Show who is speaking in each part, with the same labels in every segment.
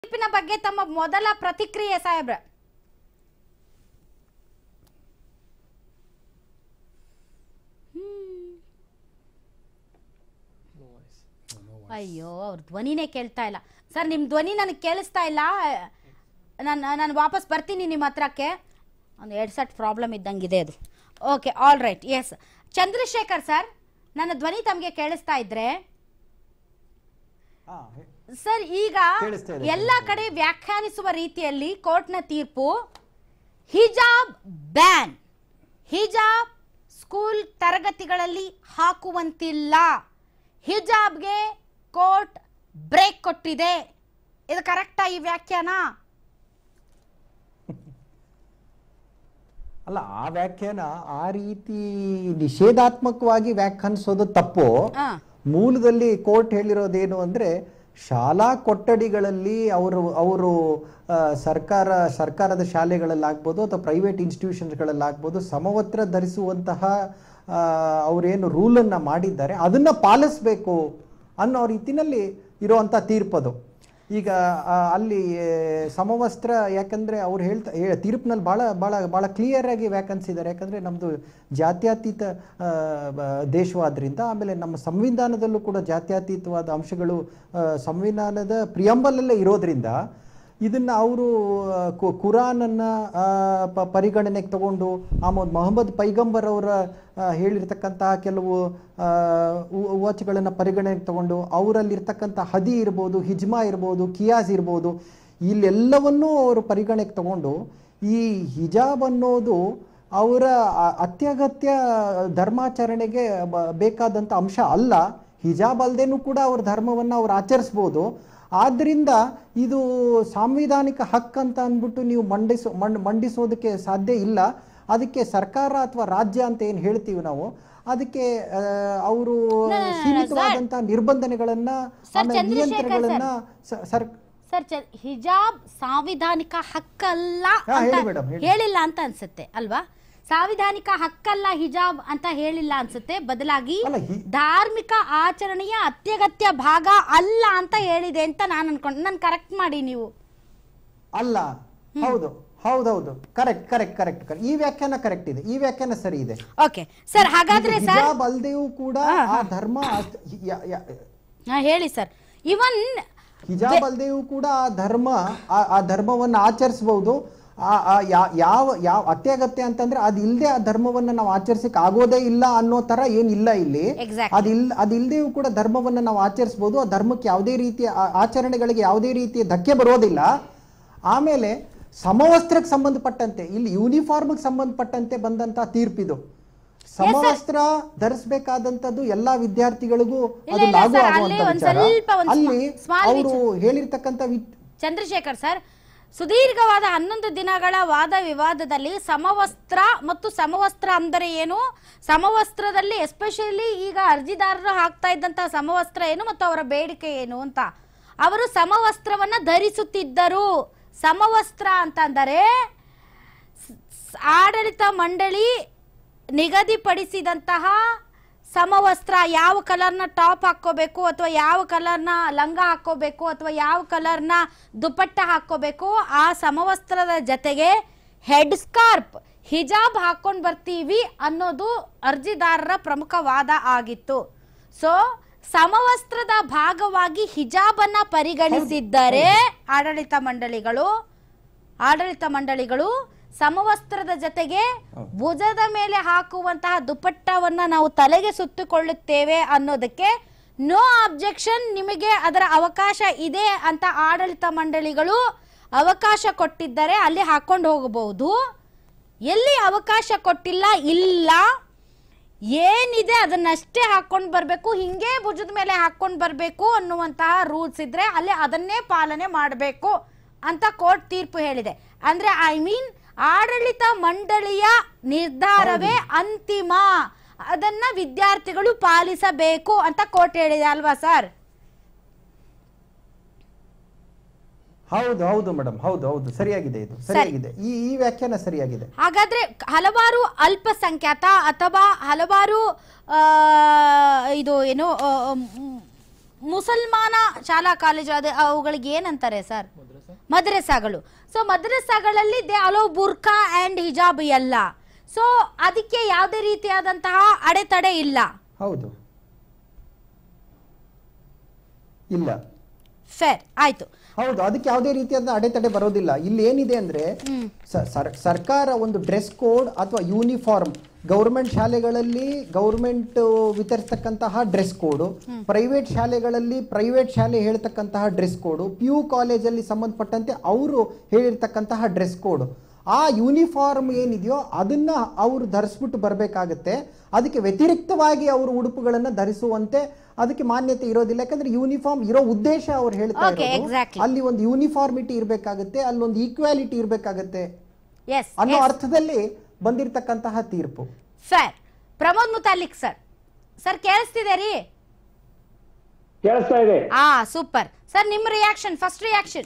Speaker 1: ತೀರ್ಪಿನ ಬಗ್ಗೆ ತಮ್ಮ ಮೊದಲ ಪ್ರತಿಕ್ರಿಯೆ ಸಾಹೇಬ್ರ ಅಯ್ಯೋ ಅವ್ರ ಧ್ವನಿನೇ ಕೇಳ್ತಾ ಇಲ್ಲ ಸರ್ ನಿಮ್ಮ ಧ್ವನಿ ನನಗೆ ಕೇಳಿಸ್ತಾ ಇಲ್ಲ ನಾನು ನಾನು ವಾಪಸ್ ಬರ್ತೀನಿ ನಿಮ್ಮ ಹತ್ರಕ್ಕೆ ಒಂದು ಹೆಡ್ಸೆಟ್ ಪ್ರಾಬ್ಲಮ್ ಇದ್ದಂಗಿದೆ ಅದು okay all right yes Chandrashekar sir ನನ್ನ ಧ್ವನಿ ತಮಗೆ ಕೇಳಿಸ್ತಾ ಇದ್ರೆ
Speaker 2: ಹಾ, ಹೇ-
Speaker 1: ಸರ್ ಈಗ
Speaker 2: ಕೇಳಿಸ್ತಾ ಇದೆ,
Speaker 1: ಎಲ್ಲ ಕಡೆ ವ್ಯಾಖ್ಯಾನಿಸುವ ರೀತಿಯಲ್ಲಿ ಕೋರ್ಟ್ನ ತೀರ್ಪು ಹಿಜಾಬ್ ಬ್ಯಾನ್ ಹಿಜಾಬ್ ಸ್ಕೂಲ್ ತರಗತಿಗಳಲ್ಲಿ ಹಾಕುವಂತಿಲ್ಲ ಹಿಜಾಬ್ಗೆ ಕೋರ್ಟ್ ಬ್ರೇಕ್ ಕೊಟ್ಟಿದೆ ಇದು ಕರೆಕ್ಟಾ ಈ ವ್ಯಾಖ್ಯಾನ
Speaker 2: ಅಲ್ಲ ಆ ವ್ಯಾಖ್ಯಾನ ಆ ರೀತಿ ನಿಷೇಧಾತ್ಮಕವಾಗಿ ವ್ಯಾಖ್ಯಾನಿಸೋದು ತಪ್ಪು
Speaker 1: ಆ,
Speaker 2: ಮೂಲದಲ್ಲಿ ಕೋರ್ಟ್ ಹೇಳಿರೋದೇನು ಅಂದ್ರೆ ಶಾಲಾ ಕೊಠಡಿಗಳಲ್ಲಿ ಅವರು ಅವರು ಆ, ಸರ್ಕಾರ ಸರ್ಕಾರದ ಶಾಲೆಗಳಲ್ಲಾಗ್ಬೋದು ಅಥವಾ ಪ್ರೈವೇಟ್ ಇನ್ಸ್ಟಿಟ್ಯೂಷನ್ಸ್ಗಳಲ್ಲಾಗ್ಬೋದು ಸಮವಸ್ತ್ರ ಧರಿಸುವಂತಹ ಆ, ಅವರೇನು ರೂಲನ್ನು ಮಾಡಿದ್ದಾರೆ ಅದನ್ನು ಪಾಲಿಸಬೇಕು ಅನ್ನೋ ರೀತಿನಲ್ಲಿ ಇರುವಂಥ ತೀರ್ಪದು ಈಗ ಆ, ಅಲ್ಲಿ ಆ, ಸಮವಸ್ತ್ರ ಯಾಕಂದ್ರೆ ಅವ್ರು ಹೇಳ್ತಾ ಹೇ- ತೀರ್ಪಿನಲ್ಲಿ ಭಾಳ ಭಾಳ ಭಾಳ ಕ್ಲಿಯರ್ ಆಗಿ ವ್ಯಾಕನ್ಸಿದ್ದಾರೆ ಯಾಕಂದ್ರೆ ನಮ್ಮದು ಜಾತ್ಯತೀತ ಆ, ಬ- ದೇಶವಾದ್ರಿಂದ ಆಮೇಲೆ ನಮ್ಮ ಸಂವಿಧಾನದಲ್ಲೂ ಕೂಡ ಜಾತ್ಯತೀತವಾದ ಅಂಶಗಳು ಆ, ಸಂವಿಧಾನದ ಪ್ರಿಯಂಬಲಲ್ಲೇ ಇರೋದ್ರಿಂದ ಇದನ್ನ ಅವರು ಕುರಾನನ್ನ ಆ, ಪ- ಪರಿಗಣನೆಗೆ ತಗೊಂಡು ಆಮೇಲೆ ಮೊಹಮ್ಮದ್ ಪೈಗಂಬರ್ ಅವರ ಆ, ಹೇಳಿರ್ತಕ್ಕಂತಹ ಕೆಲವು ವಾಚ್ಗಳನ್ನು ಪರಿಗಣನೆಗೆ ತಗೊಂಡು ಅವರಲ್ಲಿರ್ತಕ್ಕಂಥ ಹದಿ ಇರ್ಬೋದು ಹಿಜ್ಮಾ ಇರ್ಬೋದು ಕಿಯಾಸ್ ಇರ್ಬೋದು ಇಲ್ಲೆಲ್ಲವನ್ನೂ ಅವರು ಪರಿಗಣನೆಗೆ ತಗೊಂಡು ಈ ಹಿಜಾಬ್ ಅನ್ನೋದು ಅವರ ಅ- ಅತ್ಯಗತ್ಯ ಧರ್ಮಾಚರಣೆಗೆ ಬ- ಬೇಕಾದಂಥ ಅಂಶ ಅಲ್ಲ ಹಿಜಾಬ್ ಅಲ್ಲದೇನೂ ಕೂಡ ಅವ್ರ ಧರ್ಮವನ್ನು ಅವ್ರು ಆಚರಿಸ್ಬೋದು ಆದ್ದರಿಂದ ಇದು ಸಾಂವಿಧಾನಿಕ ಹಕ್ಕಂತ ಅಂದ್ಬಿಟ್ಟು ನೀವು ಮಂಡಿಸೋ ಮಂಡ್ ಮಂಡಿಸೋದಕ್ಕೆ ಸಾಧ್ಯ ಇಲ್ಲ ಅದಕ್ಕೆ ಸರ್ಕಾರ ಅಥವಾ ರಾಜ್ಯ ಅಂತ ಏನು ಹೇಳ್ತೀವಿ ನಾವು ಅದಕ್ಕೆ ಅವರು ಸೀಮಿತವಾದಂತಹ ನಿರ್ಬಂಧನೆಗಳನ್ನ
Speaker 1: ಸರ್,
Speaker 2: ಆಮೇಲೆ
Speaker 1: ಚಂದ್ರಶೇಖರ್
Speaker 2: ನಿಯಂತ್ರಣಗಳನ್ನ ಸ- ಸರ್
Speaker 1: ಸರ್ ಚ- ಹಿಜಾಬ್ ಸಾಂವಿಧಾನಿಕ ಹಕ್ಕಲ್ಲ
Speaker 2: ಹಾ,
Speaker 1: ಅಂತ
Speaker 2: ಹೇಳಿ ಮೇಡಮ್, ಹೇಳಿ.
Speaker 1: ಹೇಳಿಲ್ಲ ಅಂತ ಅನ್ಸುತ್ತೆ ಅಲ್ವಾ ಸಾಂವಿಧಾನಿಕ ಹಕ್ಕಲ್ಲ ಹಿಜಾಬ್ ಅಂತ ಹೇಳಿಲ್ಲ ಅನ್ಸುತ್ತೆ ಬದಲಾಗಿ
Speaker 2: ಅಲ್ಲ, ಹಿ-
Speaker 1: ಧಾರ್ಮಿಕ ಆಚರಣೆಯ ಅತ್ಯಗತ್ಯ ಭಾಗ ಅಲ್ಲ ಅಂತ ಹೇಳಿದೆ ಅಂತ ನಾನು ಅನ್ಕೊಂಡು ನಾನು ಕರೆಕ್ಟ್ ಮಾಡಿ ನೀವು
Speaker 2: ಅಲ್ಲ ಹೌದು ಹೌದೌದು ಕರೆಕ್ಟ್ ಕರೆಕ್ಟ್ ಕರೆಕ್ಟ್ ಕರೆಕ್ಟ್ ಈ ವ್ಯಾಖ್ಯಾನ ಕರೆಕ್ಟ್ ಇದೆ ಈ ವ್ಯಾಖ್ಯಾನ ಸರಿ ಇದೆ
Speaker 1: ಓಕೆ ಸರ್ ಹಾಗಾದ್ರೆ
Speaker 2: ಈಗ
Speaker 1: ಸರ್
Speaker 2: ಹಿಜಾಬ್ ಅಲ್ದೆಯೂ ಕೂಡ ಆ ಧರ್ಮ ಅಷ್ಟ್- ಯ- ಯ-
Speaker 1: ಹಾ, ಹೇಳಿ ಸರ್ ಇವನ್
Speaker 2: ಹಿಜಾಬ್ ಅಲ್ದೆಯೂ ಕೂಡ ಆ ಧರ್ಮ ಆ- ಆ ಧರ್ಮವನ್ನು ಆಚರಿಸಬಹುದು ಯಾವ ಯಾವ ಅತ್ಯಗತ್ಯ ಅಂತಂದ್ರೆ ಅದು ಇಲ್ಲದೆ ಆ ಧರ್ಮವನ್ನ ನಾವು ಆಚರಿಸಕ್ ಆಗೋದೇ ಇಲ್ಲ ಅನ್ನೋ ತರ ಏನಿಲ್ಲ ಇಲ್ಲಿ
Speaker 1: Exactly.
Speaker 2: ಅದಿಲ್ ಅದಿಲ್ದೆಯೂ ಕೂಡ ಧರ್ಮವನ್ನ ನಾವು ಆಚರಿಸಬಹುದು ಆ ಧರ್ಮಕ್ಕೆ ಯಾವುದೇ ರೀತಿಯ ಆ- ಆಚರಣೆಗಳಿಗೆ ಯಾವುದೇ ರೀತಿಯ ಧಕ್ಕೆ ಬರೋದಿಲ್ಲ ಆಮೇಲೆ ಸಮವಸ್ತ್ರಕ್ಕೆ ಸಂಬಂಧಪಟ್ಟಂತೆ ಇಲ್ಲಿ ಯೂನಿಫಾರ್ಮ್ಗೆ ಸಂಬಂಧಪಟ್ಟಂತೆ ಬಂದಂತ ತೀರ್ಪಿದು ಸಮವಸ್ತ್ರ ಧರಿಸಬೇಕಾದಂತದ್ದು ಎಲ್ಲಾ ವಿದ್ಯಾರ್ಥಿಗಳಿಗೂ
Speaker 1: ಇಲ್ಲ,
Speaker 2: ಅದು
Speaker 1: ಇಲ್ಲ
Speaker 2: ಲಾಗು
Speaker 1: ಸರ್,
Speaker 2: ಆಗುವಂತ
Speaker 1: ಅಲ್ಲೇ ಒಂದ್
Speaker 2: ವಿಚಾರ
Speaker 1: ಸ್ವಲ್ಪ ಒಂದ್
Speaker 2: ಅಲ್ಲಿ
Speaker 1: small
Speaker 2: ಅವರು ಹೇಳಿರ್ತಕ್ಕಂಥ ವಿ-
Speaker 1: ಚಂದ್ರಶೇಖರ್ ಸರ್ ಸುದೀರ್ಘವಾದ ಹನ್ನೊಂದು ದಿನಗಳ ವಾದ ವಿವಾದದಲ್ಲಿ ಸಮವಸ್ತ್ರ ಮತ್ತು ಸಮವಸ್ತ್ರ ಅಂದರೆ ಏನು ಸಮವಸ್ತ್ರದಲ್ಲಿ ಎಸ್ಪೆಷಲಿ ಈಗ ಅರ್ಜಿದಾರರು ಹಾಕ್ತಾ ಇದ್ದಂತಹ ಸಮವಸ್ತ್ರ ಏನು ಮತ್ತು ಅವರ ಬೇಡಿಕೆ ಏನು ಅಂತ ಅವರು ಸಮವಸ್ತ್ರವನ್ನ ಧರಿಸುತ್ತಿದ್ದರು ಸಮವಸ್ತ್ರ ಅಂತಂದರೆ ಸ್- ಆಡಳಿತ ಮಂಡಳಿ ನಿಗದಿಪಡಿಸಿದಂತಹ ಸಮವಸ್ತ್ರ ಯಾವ ಕಲರ್ನ ಟಾಪ್ ಹಾಕ್ಕೋಬೇಕು ಅಥವಾ ಯಾವ ಕಲರ್ನ ಲಂಗ ಹಾಕ್ಕೋಬೇಕು ಅಥವಾ ಯಾವ ಕಲರ್ನ ದುಪಟ್ಟ ಹಾಕ್ಕೋಬೇಕು ಆ ಸಮವಸ್ತ್ರದ ಜೊತೆಗೆ ಹೆಡ್ ಸ್ಕಾರ್ಪ್ ಹಿಜಾಬ್ ಹಾಕೊಂಡು ಬರ್ತೀವಿ ಅನ್ನೋದು ಅರ್ಜಿದಾರರ ಪ್ರಮುಖ ವಾದ ಆಗಿತ್ತು ಸೊ ಸಮವಸ್ತ್ರದ ಭಾಗವಾಗಿ ಹಿಜಾಬನ್ನ ಪರಿಗಣಿಸಿದ್ದರೆ ಆಡಳಿತ ಮಂಡಳಿಗಳು ಆಡಳಿತ ಮಂಡಳಿಗಳು ಸಮವಸ್ತ್ರದ ಜೊತೆಗೆ ಭುಜದ ಮೇಲೆ ಹಾಕುವಂತಹ ದುಪಟ್ಟವನ್ನ ನಾವು ತಲೆಗೆ ಸುತ್ತಿಕೊಳ್ಳುತ್ತೇವೆ ಅನ್ನೋದಕ್ಕೆ ನೋ ಅಬ್ಜೆಕ್ಷನ್ ನಿಮಗೆ ಅದರ ಅವಕಾಶ ಇದೆ ಅಂತ ಆಡಳಿತ ಮಂಡಳಿಗಳು ಅವಕಾಶ ಕೊಟ್ಟಿದ್ದರೆ ಅಲ್ಲಿ ಹಾಕೊಂಡು ಹೋಗಬಹುದು ಎಲ್ಲಿ ಅವಕಾಶ ಕೊಟ್ಟಿಲ್ಲ ಇಲ್ಲ ಏನಿದೆ ಅದನ್ನಷ್ಟೇ ಹಾಕೊಂಡು ಬರಬೇಕು ಹಿಂಗೆ ಭುಜದ ಮೇಲೆ ಹಾಕೊಂಡು ಬರಬೇಕು ಅನ್ನುವಂತಹ ರೂಲ್ಸ್ ಇದ್ರೆ ಅಲ್ಲಿ ಅದನ್ನೇ ಪಾಲನೆ ಮಾಡಬೇಕು ಅಂತ ಕೋರ್ಟ್ ತೀರ್ಪು ಹೇಳಿದೆ ಅಂದ್ರೆ ಐ ಮೀನ್ ಆಡಳಿತ ಮಂಡಳಿಯ ನಿರ್ಧಾರವೇ ಅಂತಿಮ ಅದನ್ನ ವಿದ್ಯಾರ್ಥಿಗಳು ಪಾಲಿಸಬೇಕು ಅಂತ ಕೋರ್ಟ್ ಹೇಳಿದೆ ಅಲ್ವಾ ಸರ್
Speaker 2: ಹೌದು ಹೌದು ಮೇಡಮ್ ಹೌದು ಹೌದು ಸರಿಯಾಗಿದೆ ಇದು ಸರಿಯಾಗಿದೆ ಈ ಈ ವ್ಯಾಖ್ಯಾನ ಸರಿಯಾಗಿದೆ
Speaker 1: ಹಾಗಾದ್ರೆ ಹಲವಾರು ಅಲ್ಪಸಂಖ್ಯಾತ ಅಥವಾ ಹಲವಾರು ಆ, ಇದು ಏನು ಆ, ಮ್, ಮುಸಲ್ಮಾನ ಶಾಲಾ ಕಾಲೇಜು ಅದು ಅವುಗಳಿಗೆ ಏನಂತಾರೆ ಸರ್ ಮದ್ರಸಾಗಳು ಸೊ ಮದ್ರಸಾಗಳಲ್ಲಿ they allow burqa and hijab ಎಲ್ಲ ಸೊ ಅದಕ್ಕೆ ಯಾವುದೇ ರೀತಿಯಾದಂತಹ ಅಡೆತಡೆ ಇಲ್ಲ
Speaker 2: ಹೌದು ಇಲ್ಲ
Speaker 1: ಫೇರ್ ಆಯ್ತು
Speaker 2: ಹೌದು ಅದಕ್ಕೆ ಯಾವುದೇ ರೀತಿಯಾದ ಅಡೆತಡೆ ಬರೋದಿಲ್ಲ ಇಲ್ಲಿ ಏನಿದೆ ಅಂದ್ರೆ ಸ- ಸರ್- ಸರ್ಕಾರ ಒಂದು ಡ್ರೆಸ್ ಕೋಡ್ ಅಥವಾ ಯೂನಿಫಾರ್ಮ್ ಗೌರ್ಮೆಂಟ್ ಶಾಲೆಗಳಲ್ಲಿ ಗೌರ್ಮೆಂಟ್ ವಿತರಿಸ್ತಕ್ಕಂತಹ ಡ್ರೆಸ್ ಕೋಡು ಪ್ರೈವೇಟ್ ಶಾಲೆಗಳಲ್ಲಿ ಪ್ರೈವೇಟ್ ಶಾಲೆ ಹೇಳ್ತಕ್ಕಂತಹ ಡ್ರೆಸ್ ಕೋಡು ಪಿ ಯು ಕಾಲೇಜಲ್ಲಿ ಸಂಬಂಧಪಟ್ಟಂತೆ ಅವರು ಹೇಳಿರ್ತಕ್ಕಂತಹ ಡ್ರೆಸ್ ಕೋಡ್ ಆ ಯೂನಿಫಾರ್ಮ್ ಏನಿದೆಯೋ ಅದನ್ನ ಅವರು ಧರಿಸ್ಬಿಟ್ಟು ಬರಬೇಕಾಗತ್ತೆ ಅದಕ್ಕೆ ವ್ಯತಿರಿಕ್ತವಾಗಿ ಅವರು ಉಡುಪುಗಳನ್ನು ಧರಿಸುವಂತೆ ಅದಕ್ಕೆ ಮಾನ್ಯತೆ ಇರೋದಿಲ್ಲ ಯಾಕಂದ್ರೆ ಯೂನಿಫಾರ್ಮ್ ಇರೋ ಉದ್ದೇಶ ಅವ್ರು ಹೇಳ್ತಾ
Speaker 1: Okay,
Speaker 2: ಇರೋದು
Speaker 1: exactly.
Speaker 2: ಅಲ್ಲಿ ಒಂದು ಯೂನಿಫಾರ್ಮಿಟಿ ಇರಬೇಕಾಗುತ್ತೆ ಅಲ್ಲೊಂದು ಈಕ್ವಾಲಿಟಿ ಇರಬೇಕಾಗುತ್ತೆ
Speaker 1: ಎಸ್
Speaker 2: ಅನ್ನೋ ಅರ್ಥದಲ್ಲಿ ಬಂದಿರತಕ್ಕಂತಹ ತೀರ್ಪು
Speaker 1: ಫೇರ್ ಪ್ರಮೋದ್ ಮುತಾಲಿಕ್ ಸರ್ ಸರ್ ಕೇಳಿಸ್ತಿದೆ ರೀ
Speaker 3: ಕೇಳಿಸ್ತಾ ಇದೆ
Speaker 1: ಆ ಸೂಪರ್ ಸರ್ ನಿಮ್ಮ ರಿಯಾಕ್ಷನ್ ಫಸ್ಟ್ ರಿಯಾಕ್ಷನ್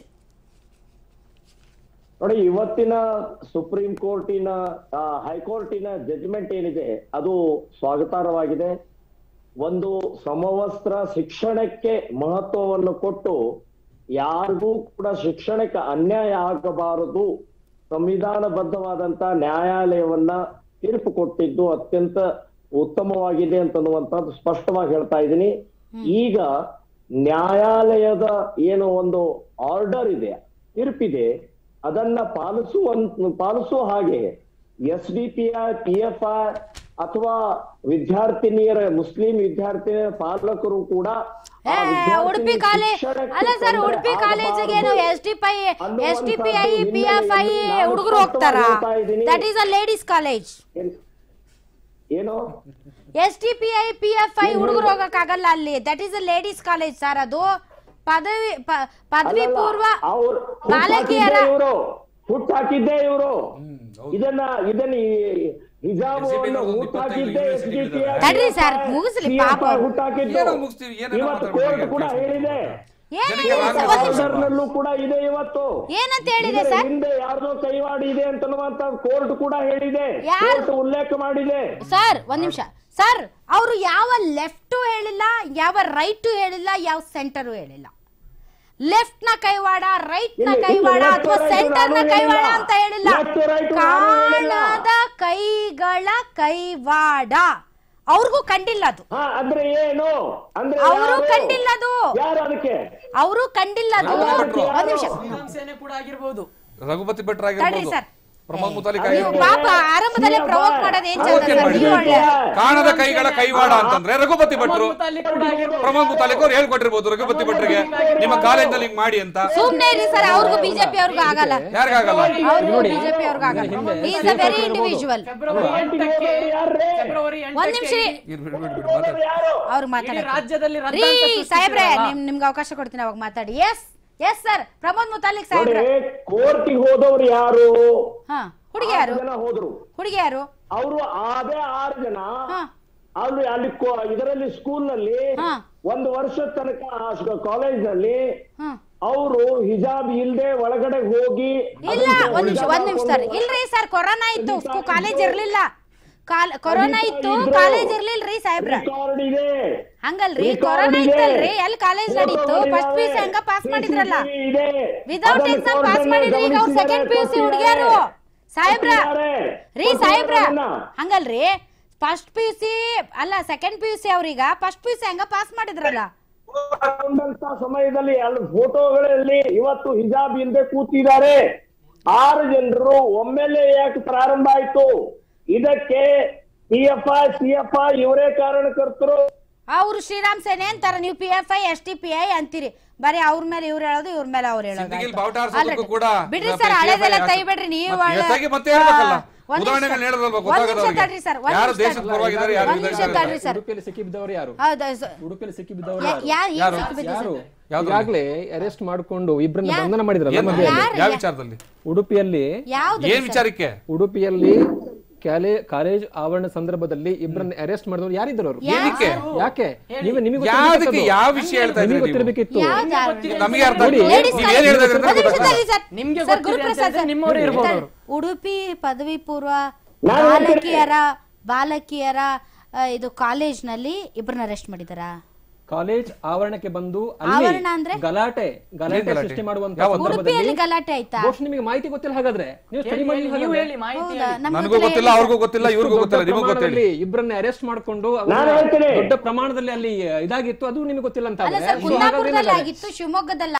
Speaker 3: ನೋಡಿ ಇವತ್ತಿನ ಸುಪ್ರೀಂ ಕೋರ್ಟಿನ ಆ, ಹೈಕೋರ್ಟಿನ ಜಡ್ಜ್ಮೆಂಟ್ ಏನಿದೆ ಅದು ಸ್ವಾಗತಾರ್ಹವಾಗಿದೆ ಒಂದು ಸಮವಸ್ತ್ರ ಶಿಕ್ಷಣಕ್ಕೆ ಮಹತ್ವವನ್ನು ಕೊಟ್ಟು ಯಾರಿಗೂ ಕೂಡ ಶಿಕ್ಷಣಕ್ಕೆ ಅನ್ಯಾಯ ಆಗಬಾರದು ಸಂವಿಧಾನಬದ್ಧವಾದಂತ ನ್ಯಾಯಾಲಯವನ್ನ ತೀರ್ಪು ಕೊಟ್ಟಿದ್ದು ಅತ್ಯಂತ ಉತ್ತಮವಾಗಿದೆ ಅಂತನ್ನುವಂಥದ್ದು ಸ್ಪಷ್ಟವಾಗಿ ಹೇಳ್ತಾ ಇದ್ದೀನಿ ಈಗ ನ್ಯಾಯಾಲಯದ ಏನು ಒಂದು ಆರ್ಡರ್ ಇದೆ ತೀರ್ಪಿದೆ ಅದನ್ನ ಪಾಲಿಸುವಂತ ಪಾಲಿಸುವ ಹಾಗೆ S D P I P F I ಅಥವಾ ವಿದ್ಯಾರ್ಥಿನಿಯರ ಮುಸ್ಲಿಂ ವಿದ್ಯಾರ್ಥಿನಿಯರ ಪಾಲಕರು ಕೂಡ ಆ
Speaker 1: ಏ,
Speaker 3: ವಿದ್ಯಾರ್ಥಿನಿ
Speaker 1: ಉಡುಪಿ ಕಾಲೇಜ್
Speaker 3: ಶಿಕ್ಷಣಕ್ಕೆ
Speaker 1: ಅಲ್ಲ ಸರ್
Speaker 3: ತೊಂದರೆ
Speaker 1: ಉಡುಪಿ ಕಾಲೇಜಿಗೆ ಏನು
Speaker 3: ಆಗಬಾರದು
Speaker 1: S D P S D P I
Speaker 3: ಅನ್ನುವಂಥದ್ದು
Speaker 1: ಪಿ ಎಫ್ ಐ
Speaker 3: ಹಿನ್ನೆಲೆಯಲ್ಲಿ ನಾನು
Speaker 1: ಹುಡುಗರು ಹೋಗ್ತಾರಾ
Speaker 3: ಸ್ಪಷ್ಟವಾಗಿ ಹೇಳ್ತಾ ಇದ್ದೀನಿ.
Speaker 1: That is a ladies college
Speaker 3: ಏನ್- ಏನು
Speaker 1: S T P I P F I ಹುಡುಗರು ಹೋಗಕ್ಕಾಗಲ್ಲ ಅಲ್ಲಿ that is a ladies college sir ಅದು ಪದವಿ ಪ- ಪದವಿ
Speaker 3: ಅಲ್ಲಲ್ಲ,
Speaker 1: ಪೂರ್ವ
Speaker 3: ಅವ್ರು ಹುಟ್ಟು
Speaker 1: ಬಾಲಕಿಯರ
Speaker 3: ಹಾಕಿದ್ದೇ ಇವರು ಹುಟ್ಟು ಹಾಕಿದ್ದೇ ಇವರು ಇದನ್ನ ಇದನ್ನ ಈ ಹಿಜಾಬವನ್ನು
Speaker 4: ಒಂದು
Speaker 3: ಹುಟ್ಟು
Speaker 4: ಇಪ್ಪತ್ತೈದು
Speaker 3: ಹಾಕಿದ್ದೇ
Speaker 4: ಯೂನಿವರ್ಸಿಟಿ
Speaker 3: SDPI,
Speaker 4: ಇದ್ದಾರೆ.
Speaker 1: ತಡ್ರಿ ಸರ್, ಮುಗಿಸ್ಲಿ
Speaker 3: CFI
Speaker 1: ಪಾಪ.
Speaker 3: ಹುಟ್ಟು ಹಾಕಿದ್ದು.
Speaker 4: ಏನೋ ಮುಗಿಸ್ತೀವಿ, ಏನೇನೋ
Speaker 3: ಇವತ್ತು
Speaker 4: ಮಾತಾಡ್ಬೇಡಿ,
Speaker 3: ಕೋರ್ಟ್ ಕೂಡ
Speaker 4: ಕೇಳ್ಸ್ಕೊಳ್ತೀವಿ.
Speaker 3: ಹೇಳಿದೆ
Speaker 1: ಏನಿದೆ
Speaker 4: ಜನಕ್ಕೆ
Speaker 1: ಸರ್?
Speaker 4: ಆಗ
Speaker 1: ಒಂದ್ ನಿಮಿಷ.
Speaker 4: ಆರ್ಡರ್
Speaker 3: ಆರ್ಡರ್ನಲ್ಲೂ ಕೂಡ ಇದೆ ಇವತ್ತು
Speaker 1: ಏನಂತ ಹೇಳಿದೆ
Speaker 3: ಇದರ
Speaker 1: ಸರ್
Speaker 3: ಹಿಂದೆ ಯಾರ್ದೋ ಕೈವಾಡಿ ಇದೆ ಅಂತನ್ನುವಂತ ಕೋರ್ಟ್ ಕೂಡ ಹೇಳಿದೆ
Speaker 1: ಯಾರ್-
Speaker 3: ಕೋರ್ಟ್ ಉಲ್ಲೇಖ ಮಾಡಿದೆ
Speaker 1: ಸರ್ ಒಂದ್ ನಿಮಿಷ ಸರ್ ಅವರು ಯಾವ ಲೆಫ್ಟು ಹೇಳಿಲ್ಲ ಯಾವ ರೈಟು ಹೇಳಿಲ್ಲ ಯಾವ ಸೆಂಟರು ಹೇಳಿಲ್ಲ ಲೆಫ್ಟ್ ನ ಕೈವಾಡ ರೈಟ್ ನ
Speaker 3: ಇಲ್ಲಿ-
Speaker 1: ಕೈವಾಡ
Speaker 3: ಇಲ್ಲಿ
Speaker 1: ಅಥವಾ
Speaker 3: left, right
Speaker 1: ಸೆಂಟರ್ ನ
Speaker 3: ನಾನು
Speaker 1: ಕೈವಾಡ
Speaker 3: ಹೇಳಿಲ್ಲ.
Speaker 1: ಅಂತ ಹೇಳಿಲ್ಲ
Speaker 3: Left, right ನಾನು ಹೇಳಿಲ್ಲ.
Speaker 1: ಕಾಣದ ಕೈಗಳ ಕೈವಾಡ ಅವ್ರಿಗೂ ಕಂಡಿಲ್ಲ ಅದು
Speaker 3: ಹಾ ಅಂದ್ರೆ ಏನು ಅಂದ್ರೆ
Speaker 1: ಅವರು
Speaker 3: ಯಾರು?
Speaker 1: ಕಂಡಿಲ್ಲ ಅದು
Speaker 3: ಯಾರು ಅದಕ್ಕೆ
Speaker 1: ಅವರು ಕಂಡಿಲ್ಲ ಅದು
Speaker 4: ರಘುಪತಿ ಭಟ್ರು.
Speaker 1: ಒಂದ್ ನಿಮಿಷ
Speaker 5: ಶ್ರೀರಾಮ್ ಸೇನೆ ಕೂಡ ಆಗಿರ್ಬೋದು
Speaker 4: ರಘುಪತಿ ಭಟ್ರ
Speaker 1: ತಡ್ರಿ
Speaker 4: ಆಗಿರ್ಬೋದು
Speaker 1: ಸರ್
Speaker 4: ಪ್ರಮೋದ್ ಮುತಾಲಿಕ್
Speaker 1: ನೀವು
Speaker 4: ಆಗಿರ್ಬೋದು
Speaker 1: ಪಾಪ ಆರಂಭದಲ್ಲೇ ಪ್ರವೋಕ್ ಮಾಡೋದು ಏನ್ ಚಂದ
Speaker 4: ಪ್ರವೋಕ್ ಏನ್
Speaker 1: ಸರ್ ನೀವು
Speaker 4: ಮಾಡಿದ್ರು?
Speaker 1: ಒಳ್ಳೆ
Speaker 4: ಕಾಣದ ಕೈಗಳ ಕೈವಾಡ ಅಂತಂದ್ರೆ ರಘುಪತಿ ಭಟ್ರು
Speaker 5: ಮುತಾಲಿಕ್ ಕೂಡ ಆಗಿರ್ಬೋದು
Speaker 4: ಪ್ರಮೋದ್ ಮುತಾಲಿಕ್ ಅವ್ರು ಹೇಳ್ಕೊಟ್ಟಿರ್ಬೋದು ರಘುಪತಿ ಭಟ್ರಿಗೆ ನಿಮ್ಮ ಕಾಲೇಜ್ನಲ್ಲಿ ಹಿಂಗ್ ಮಾಡಿ ಅಂತ
Speaker 1: ಸುಮ್ನೆ ಇರಿ ಸರ್ ಅವ್ರಿಗೂ ಬಿಜೆಪಿ ಅವ್ರಿಗೂ ಆಗಲ್ಲ
Speaker 4: ಯಾರಿಗಾಗಲ್ಲ
Speaker 1: ಅವ್ರಿಗೂ ಬಿಜೆಪಿ ಅವ್ರಿಗೂ ಆಗಲ್ಲ is a very individual
Speaker 5: February ಎಂಟಕ್ಕೆ
Speaker 3: ಯಾರ್ರೀ?
Speaker 5: ಫೆಬ್ರವರಿ
Speaker 1: ಒಂದ್ ನಿಮಿಷ
Speaker 5: ಎಂಟಕ್ಕೆ
Speaker 1: ರೀ.
Speaker 4: ಇರ್ ಬಿಡ್ ಬಿಡ್ ಬಿಡ್ ಮಾತಾಡಿ.
Speaker 3: ಯಾರು
Speaker 1: ಅವ್ರಿಗೆ
Speaker 5: ಇಡೀ
Speaker 1: ಮಾತಾಡ
Speaker 5: ರಾಜ್ಯದಲ್ಲಿ
Speaker 1: ರೀ
Speaker 5: ರದ್ದಾಂತ ಸೃಷ್ಟಿಸಿದ್ರಲ್ಲ.
Speaker 1: ಸಾಹೇಬ್ರೆ ನಿಮ್ ನಿಮ್ಗೆ ಅವಕಾಶ ಕೊಡ್ತೀನಿ ಅವಾಗ ಮಾತಾಡಿ yes yes sir Pramod Muthalik
Speaker 3: ನೋಡಿ
Speaker 1: ಸಾಹೇಬ್ರೆ
Speaker 3: ಕೋರ್ಟಿಗೆ ಹೋದವ್ರು ಯಾರು
Speaker 1: ಹಾ ಹುಡುಗಿ ಯಾರು
Speaker 3: ಆರು ಜನ ಹೋದ್ರು
Speaker 1: ಹುಡುಗಿ ಯಾರು
Speaker 3: ಅವರು ಅದೇ ಆರು ಜನ
Speaker 1: ಹಾ
Speaker 3: ಅಲ್ಲಿ ಅಲ್ಲಿ ಕೋ- ಇದರಲ್ಲಿ ಸ್ಕೂಲ್ ನಲ್ಲಿ
Speaker 1: ಹಾ.
Speaker 3: ಒಂದು ವರ್ಷದ ತನಕ ಕಾಲೇಜ್ ನಲ್ಲಿ
Speaker 1: ಹಾ
Speaker 3: ಅವರು ಹಿಜಾಬ್ ಇಲ್ದೆ ಒಳಗಡೆ ಹೋಗಿ
Speaker 1: ಇಲ್ಲ
Speaker 3: ಅದನ್ನ
Speaker 1: ಒಂದ್ ನಿಮಿಷ
Speaker 3: ಹಿಜಾಬ್
Speaker 1: ಒಂದ್ ನಿಮಿಷ ಸರ್
Speaker 3: ಹಾಕೊಂಡು-
Speaker 1: ಇಲ್ರಿ ಸರ್ ಕೊರೋನಾ ಇತ್ತು ಕಾಲೇಜ್ ಇರ್ಲಿಲ್ಲ ಕಾಲ್ ಕೊರೋನಾ ಇತ್ತು
Speaker 3: ಇದ್ರು.
Speaker 1: ಕಾಲೇಜ್ ಇರ್ಲಿಲ್ರಿ ಸಾಹೇಬ್ರ
Speaker 3: ರೆಕಾರ್ಡ್ ಇದೆ
Speaker 1: ಹಂಗಲ್ರಿ
Speaker 3: Record
Speaker 1: ಕೊರೋನಾ
Speaker 3: ಇದೆ.
Speaker 1: ಇತ್ತಲ್ರಿ ಎಲ್ಲಿ ಕಾಲೇಜ್
Speaker 3: Photo
Speaker 1: ನಡೀತು ಫಸ್ಟ್ ಪಿ
Speaker 3: ಇದಾವೆ.
Speaker 1: ಹೆಂಗ ಪಾಸ್ ಮಾಡಿದ್ರಲ್ಲ
Speaker 3: CCTV ಇದೆ.
Speaker 1: ವಿದೌಟ್
Speaker 3: ಅದನ್ನ
Speaker 1: ಎಕ್ಸಾಮ್
Speaker 3: court
Speaker 1: ಪಾಸ್
Speaker 3: ಅನ್ನ
Speaker 1: ಮಾಡಿದ್ರಿ ಈಗ ಅವ್ರು
Speaker 3: ಗಮನಿಸಿದ್ದಾರೆ,
Speaker 1: ಸೆಕೆಂಡ್ ಪಿ ಯು ಸಿ
Speaker 3: ಕೊಟ್ಟಿದ್ದಾರೆ.
Speaker 1: ಹುಡುಗಿಯರು ಸಾಹೇಬ್ರ
Speaker 3: ಕೊಟ್ಟಿದ್ದಾರೆ.
Speaker 1: ರೀ ಸಾಹೇಬ್ರ
Speaker 3: ಕೊಟ್ಟಿದ್ದಾರೆ ಅದನ್ನ.
Speaker 1: ಹಂಗಲ್ರಿ ಫಸ್ಟ್ ಪಿ ಯು ಸಿ ಅಲ್ಲ ಸೆಕೆಂಡ್ ಪಿ ಯು ಸಿ ಅವ್ರೀಗ ಫಸ್ಟ್ ಪಿ ಯು ಸಿ ಹೆಂಗ ಪಾಸ್ ಮಾಡಿದ್ರಲ್ಲ
Speaker 3: ಹಾಕೊಂಡಂತ ಸಮಯದಲ್ಲಿ ಅಲ್ಲಿ ಫೋಟೋಗಳಲ್ಲಿ ಇವತ್ತು ಹಿಜಾಬ್ ಇಲ್ಲದೆ ಕೂತಿದ್ದಾರೆ ಆರು ಜನರು ಒಮ್ಮೆಲೆ ಯಾಕೆ ಪ್ರಾರಂಭ ಆಯ್ತು ಇದಕ್ಕೆ P F I C F I ಇವರೇ ಕಾರಣಕರ್ತರು
Speaker 1: ಅವ್ರು ಶ್ರೀರಾಮ್ ಸೇನೆ ಅಂತಾರ ನೀವು P F I S T P I ಅಂತೀರಿ ಬರೀ ಅವ್ರ ಮೇಲೆ ಇವ್ರು ಹೇಳೋದು ಇವ್ರ ಮೇಲೆ ಅವ್ರು ಹೇಳೋದು
Speaker 4: ಸಿಂದಗಿಲ್
Speaker 1: ಆಯ್ತು.
Speaker 4: ಬಾವುಟ ಹಾರ್ಸೋದಕ್ಕೂ
Speaker 1: Alright.
Speaker 4: ಕೂಡ
Speaker 1: ಬಿಡ್ರಿ
Speaker 4: ನಮ್ಮ
Speaker 1: ಸರ್
Speaker 4: PFI
Speaker 1: ಹಳೇದೆಲ್ಲ
Speaker 4: ಹಾಕ್ತಾರೆ.
Speaker 1: ತೆಗಿಬೇಡ್ರಿ ನೀವು
Speaker 4: ಮತ್ತೆ
Speaker 1: ಒಳ್ಳೆ-
Speaker 4: ಎತ್ತಾಗಿ ಮತ್ತೆ ಹೇಳ್ಬೇಕಲ್ಲ.
Speaker 1: ಒಂದ್ ನಿಮಿಷ.
Speaker 4: ಉದಾಹರಣೆಗಳು ಹೇಳಿದ್ರಲ್ವಾ
Speaker 1: ಒಂದ್ ನಿಮಿಷ
Speaker 4: ಗೊತ್ತಾಗದವ್ರಿಗೆ.
Speaker 1: ತಡ್ರಿ ಸರ್, ಒಂದ್
Speaker 4: ಯಾರು
Speaker 1: ನಿಮಿಷ
Speaker 4: ದೇಶದ
Speaker 1: ತಡ್ರಿ.
Speaker 4: ಪರವಾಗಿದ್ದಾರೆ, ಯಾರು
Speaker 1: ಒಂದ್ ನಿಮಿಷ
Speaker 4: ವಿರೋಧಿದ್ದಾರೆ.
Speaker 1: ತಡ್ರಿ ಸರ್
Speaker 6: ಉಡುಪಿಯಲ್ಲಿ ಸಿಕ್ಕಿಬಿದ್ದವರು ಯಾರು
Speaker 1: ಹೌದಾ ಸ-
Speaker 6: ಉಡುಪಿಯಲ್ಲಿ ಸಿಕ್ಕಿಬಿದ್ದವರು
Speaker 1: ಯಾ-
Speaker 6: ಯಾರು
Speaker 1: ಯಾ- ಏನ್
Speaker 4: ಯಾರು?
Speaker 1: ಸಿಕ್ಕಿಬಿದ್ರಿ
Speaker 6: ಯಾರು
Speaker 1: ಸರ್?
Speaker 4: ಯಾವ್ದು?
Speaker 6: ಈಗಾಗ್ಲೇ ಅರೆಸ್ಟ್ ಮಾಡಿಕೊಂಡು ಇಬ್ಬರನ್ನ
Speaker 1: ಯಾ-
Speaker 6: ಬಂಧನ ಮಾಡಿದ್ರಲ್ಲ
Speaker 4: ಏನು?
Speaker 6: ಮಧ್ಯದಲ್ಲಿ
Speaker 1: ಯಾರು?
Speaker 4: ಯಾವ ವಿಚಾರದಲ್ಲಿ
Speaker 6: ಉಡುಪಿಯಲ್ಲಿ
Speaker 1: ಯಾವ್ದು
Speaker 4: ಏನ್ ವಿಚಾರಕ್ಕೆ
Speaker 6: ಉಡುಪಿಯಲ್ಲಿ ಕ್ಯಾಲೆ ಕಾಲೇಜ್ ಆವರಣ ಸಂದರ್ಭದಲ್ಲಿ ಇಬ್ಬರನ್ನ ಅರೆಸ್ಟ್ ಮಾಡಿದವರು ಯಾರಿದ್ರು ಅವರು
Speaker 4: ಏನಕ್ಕೆ
Speaker 6: ಯಾಕೆ ನೀವು ನಿಮಗೆ
Speaker 4: ಯಾವ್ದಕ್ಕೆ ಯಾವ ವಿಷಯ ಹೇಳ್ತಾ ಇದ್ದೀರಿ ನೀವು?
Speaker 6: ಗೊತ್ತಿರಬೇಕಿತ್ತು
Speaker 1: ಯಾವ್ದು ಯಾರು?
Speaker 4: ನಮಗೆ ಅರ್ಥ
Speaker 6: ನೋಡಿ,
Speaker 4: ಆಗ್ತಿಲ್ಲ.
Speaker 1: Ladies
Speaker 4: ನೀವ್ ಏನ್ ಹೇಳ್ತಾ ಇದ್ದೀರಿ ಅಂತ
Speaker 1: ಒಂದ್ ನಿಮಿಷ
Speaker 4: ಗೊತ್ತಾಗ್ತಿಲ್ಲ.
Speaker 1: ತಡ್ರಿ ಸರ್.
Speaker 5: ನಿಮ್ಗೆ
Speaker 1: ಸರ್,
Speaker 5: ಗೊತ್ತಿದೆ ಅಂತ
Speaker 1: ಗುರುಪ್ರಸಾದ್
Speaker 5: ಹೇಳಿದ್ರೆ
Speaker 1: ಸರ್.
Speaker 5: ನಿಮ್ಮವ್ರು ಇರ್ಬೋದು ಅವ್ರು.
Speaker 1: ಉಡುಪಿ ಪದವಿ ಪೂರ್ವ
Speaker 3: ನಾನು
Speaker 1: ಬಾಲಕಿಯರ ಬಾಲಕಿಯರ ಆ, ಇದು ಕಾಲೇಜ್ನಲ್ಲಿ ಇಬ್ಬರನ್ನ ಅರೆಸ್ಟ್ ಮಾಡಿದಾರಾ
Speaker 6: ಕಾಲೇಜ್ ಆವರಣಕ್ಕೆ ಬಂದು
Speaker 1: ಆವರಣ ಅಂದ್ರೆ?
Speaker 6: ಅಲ್ಲಿ ಗಲಾಟೆ ಗಲಾಟೆ
Speaker 4: ಗಲಾಟೆ?
Speaker 6: ಸೃಷ್ಟಿ ಮಾಡುವಂತ
Speaker 4: ಯಾವತ್ತು?
Speaker 6: ಸಂದರ್ಭದಲ್ಲಿ
Speaker 1: ಉಡುಪಿಯಲ್ಲಿ ಗಲಾಟೆ ಆಯ್ತಾ
Speaker 6: ಬಹುಶಃ ನಿಮಗೆ ಮಾಹಿತಿ ಗೊತ್ತಿಲ್ಲ ಹಾಗಾದ್ರೆ ನೀವು ಸ್ಟಡಿ
Speaker 5: ಹೇಳಿ,
Speaker 6: ಮಾಡಿ
Speaker 5: ಹೇಳಿ, ನೀವು ಹೇಳಿ ಮಾಹಿತಿ
Speaker 1: ಹೌದಾ
Speaker 5: ಹೇಳಿ.
Speaker 1: ನಮ್ಗೆ
Speaker 4: ನನಗೂ ಗೊತ್ತಿಲ್ಲ ಅವ್ರಿಗೂ ಗೊತ್ತಿಲ್ಲ ಇವ್ರಿಗೂ ಗೊತ್ತಿಲ್ಲ ನಿಮಗೂ ಗೊತ್ತಿಲ್ಲ
Speaker 6: ಇಬ್ಬರನ್ನ ಅರೆಸ್ಟ್ ಮಾಡ್ಕೊಂಡು
Speaker 3: ನಾನು ಹೇಳ್ತೀನಿ.
Speaker 6: ದೊಡ್ಡ ಪ್ರಮಾಣದಲ್ಲಿ ಅಲ್ಲಿ ಇದಾಗಿತ್ತು ಅದು ನಿಮಗೆ ಗೊತ್ತಿಲ್ಲ ಅಂತ
Speaker 1: ಅಲ್ಲ
Speaker 6: ಆದ್ರೆ
Speaker 1: ಸರ್
Speaker 6: so ಹಾಗಾದ್ರೆ
Speaker 1: ಕುಂದಾಪುರದಲ್ಲಿ
Speaker 6: ಏನಾಗಿದೆ?
Speaker 1: ಆಗಿತ್ತು ಶಿವಮೊಗ್ಗದಲ್ಲಿ